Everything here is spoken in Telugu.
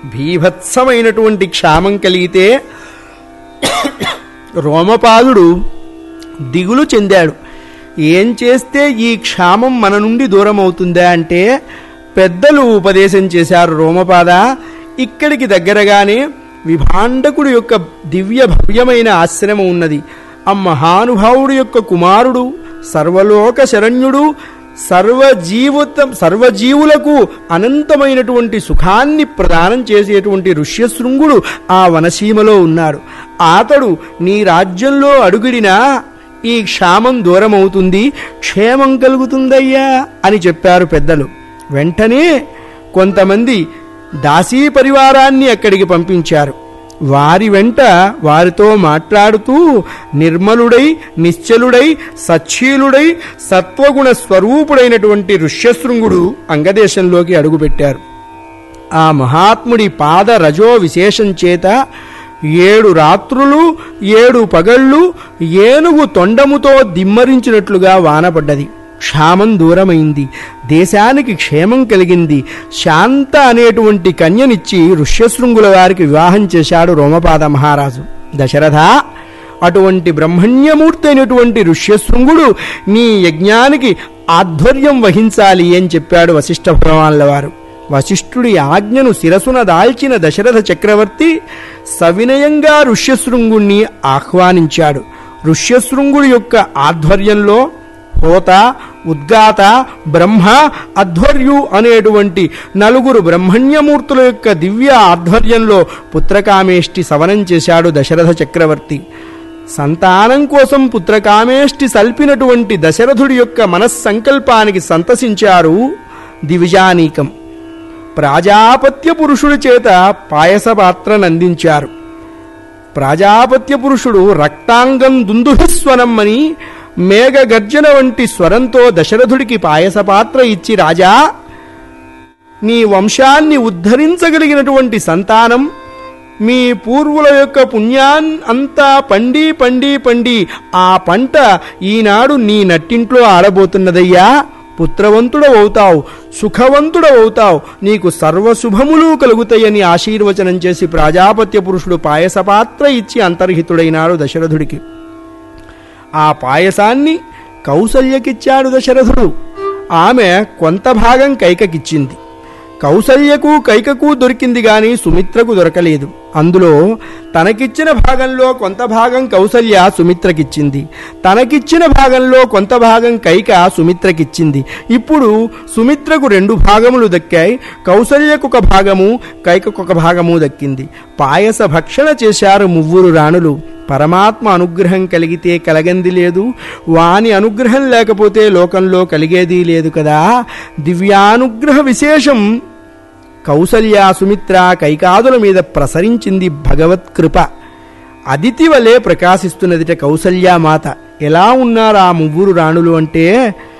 భీభత్సమైనటువంటి క్షామం కలిగితే రోమపాదుడు దిగులు చెందాడు ఏం చేస్తే ఈ క్షామం మన నుండి దూరం అవుతుందా అంటే పెద్దలు ఉపదేశం చేశారు రోమపాద ఇక్కడికి దగ్గరగానే విభాండకుడి యొక్క దివ్య భవ్యమైన ఆశ్రమం ఉన్నది ఆ మహానుభావుడి యొక్క కుమారుడు సర్వలోక శరణ్యుడు సర్వజీవితం సర్వజీవులకు అనంతమైనటువంటి సుఖాన్ని ప్రదానం చేసేటువంటి ఋష్యశృంగుడు ఆ వనసీమలో ఉన్నాడు అతడు నీ రాజ్యంలో అడుగిడినా ఈ క్షామం దూరమవుతుంది క్షేమం కలుగుతుందయ్యా అని చెప్పారు పెద్దలు వెంటనే కొంతమంది దాసీ పరివారాన్ని అక్కడికి పంపించారు వారి వెంట వారితో మాట్లాడుతూ నిర్మలుడై నిశ్చలుడై సచ్చీలుడై సత్వగుణ స్వరూపుడైనటువంటి ఋష్యశృంగుడు అంగదేశంలోకి అడుగుపెట్టారు ఆ మహాత్ముడి పాద రజో విశేషం చేత ఏడు రాత్రులు ఏడు పగళ్ళు ఏనుగు తొండముతో దిమ్మరించినట్లుగా వానపడ్డది క్షామం దూరమైంది దేశానికి క్షేమం కలిగింది శాంత అనేటువంటి కన్యనిచ్చి ఋష్యశృంగుల వారికి వివాహం చేశాడు రోమపాద మహారాజు దశరథ అటువంటి బ్రహ్మణ్యమూర్తి అయినటువంటి ఋష్యశృంగుడు నీ యజ్ఞానికి ఆధ్వర్యం వహించాలి అని చెప్పాడు వశిష్ఠ భగవాన్ల వారు వశిష్ఠుడి ఆజ్ఞను శిరసున దాల్చిన దశరథ చక్రవర్తి సవినయంగా ఋష్యశృంగుణ్ణి ఆహ్వానించాడు ఋష్యశృంగుడి యొక్క ఆధ్వర్యంలో హోత ఉద్గాత బ్రహ్మ అధ్వర్యు అనేటువంటి నలుగురు బ్రహ్మణ్యమూర్తుల యొక్క దివ్య ఆధ్వర్యంలో పుత్రకామేష్టి సవనం చేశాడు దశరథ చక్రవర్తి సంతానం కోసం పుత్రకామేష్టి సల్పినటువంటి దశరథుడి యొక్క మనస్సంకల్పానికి సంతసించారు దివిజానీకం ప్రాజాపత్య పురుషుడి చేత పాయస పాత్రనందించారు ప్రాజాపత్య పురుషుడు రక్తాంగం దుందుహిస్వనం అని మేఘ గర్జన వంటి స్వరంతో దశరథుడికి పాయస పాత్ర ఇచ్చి రాజా నీ వంశాన్ని ఉద్ధరించగలిగినటువంటి సంతానం మీ పూర్వుల యొక్క పుణ్యాన్ అంతా పండి పండి పండి ఆ పంట ఈనాడు నీ నట్టింట్లో ఆడబోతున్నదయ్యా పుత్రవంతుడవవుతావు సుఖవంతుడవవుతావు నీకు సర్వశుభములు కలుగుతాయని ఆశీర్వచనం చేసి ప్రజాపత్య పురుషుడు పాయసపాత్ర ఇచ్చి అంతర్హితుడైనాడు దశరథుడికి ఆ పాయసాన్ని కౌసల్యకిచ్చాడు దశరథుడు ఆమె కొంత భాగం కైకకిచ్చింది కౌసల్యకు కైకకు దొరికింది గాని సుమిత్రకు దొరకలేదు అందులో తనకిచ్చిన భాగంలో కొంత భాగం కౌసల్య సుమిత్రకిచ్చింది తనకిచ్చిన భాగంలో కొంత భాగం కైక సుమిత్రకిచ్చింది ఇప్పుడు సుమిత్రకు రెండు భాగములు దక్కాయి కౌసల్యకు ఒక భాగము కైకకు ఒక భాగము దక్కింది పాయస భక్షణ చేశారు మువ్వురు రాణులు పరమాత్మ అనుగ్రహం కలిగితే కలగంది లేదు వాని అనుగ్రహం లేకపోతే లోకంలో కలిగేది లేదు కదా దివ్యానుగ్రహ విశేషం కౌసల్య సుమిత్ర కైకాదుల మీద ప్రసరించింది భగవత్ కృప అదితి వలె ప్రకాశిస్తున్నదిట కౌసల్యామాత ఎలా ఉన్నారు ఆ ముగ్గురు రాణులు అంటే